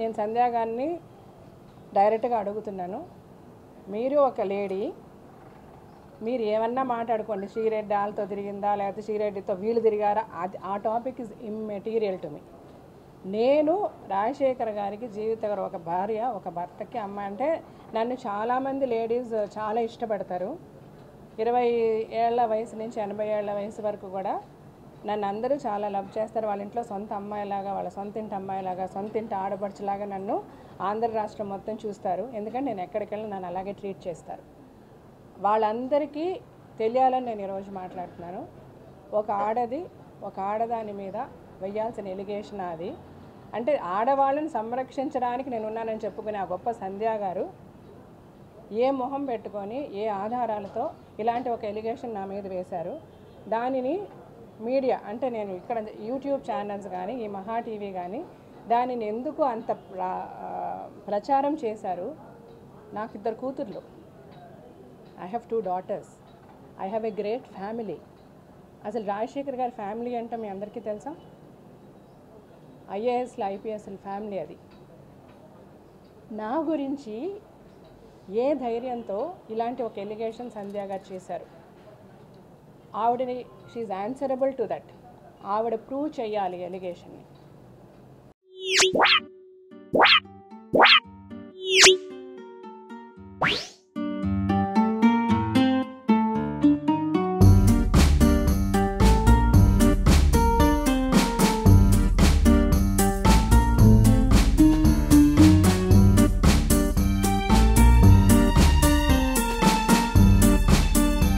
నేను సంధ్యా గారిని డైరెక్ట్గా అడుగుతున్నాను మీరు ఒక లేడీ మీరు ఏమన్నా మాట్లాడుకోండి శ్రీరెడ్డి వాళ్ళతో తిరిగిందా లేకపోతే శ్రీరెడ్డితో వీళ్ళు తిరిగారా అది ఆ topic is immaterial to me నేను రాజశేఖర్ గారికి జీవిత ఒక భార్య ఒక భర్తకి అమ్మ అంటే నన్ను చాలామంది లేడీస్ చాలా ఇష్టపడతారు ఇరవై ఏళ్ల వయసు నుంచి ఎనభై ఏళ్ల వయసు వరకు కూడా నన్ను అందరూ చాలా లవ్ చేస్తారు వాళ్ళ ఇంట్లో సొంత అమ్మాయిలాగా వాళ్ళ సొంత ఇంటి అమ్మాయిలాగా సొంత ఇంటి ఆడపడుచులాగా నన్ను ఆంధ్ర రాష్ట్రం మొత్తం చూస్తారు ఎందుకంటే నేను ఎక్కడికి వెళ్ళినా నన్ను అలాగే ట్రీట్ చేస్తారు వాళ్ళందరికీ తెలియాలని నేను ఈరోజు మాట్లాడుతున్నాను ఒక ఆడది ఒక ఆడదాని మీద వెయ్యాల్సిన ఎలిగేషన్ అది అంటే ఆడవాళ్ళని సంరక్షించడానికి నేను ఉన్నానని చెప్పుకునే ఆ గొప్ప సంధ్యా గారు ఏ మొహం పెట్టుకొని ఏ ఆధారాలతో ఇలాంటి ఒక ఎలిగేషన్ నా మీద వేశారు దానిని మీడియా అంటే నేను ఇక్కడ యూట్యూబ్ ఛానల్స్ కానీ ఈ మహా టీవీ కానీ దానిని ఎందుకు అంత ప్ర- ఆ, ప్రచారం చేశారు నాకు ఇద్దరు కూతుర్లు I have two daughters I have a great family అసలు రాజశేఖర్ గారి ఫ్యామిలీ అంటే మీ అందరికీ తెలుసా ఐఏఎస్ల ఐపీఎస్ల ఫ్యామిలీ అది నా గురించి ఏ ధైర్యంతో ఇలాంటి ఒక ఎలిగేషన్ సంధ్య గారు చేశారు ఆవిడని షీఈ్ ఆన్సరబుల్ టు దట్ ఆవిడ ప్రూవ్ చేయాలి ఎలిగేషన్ని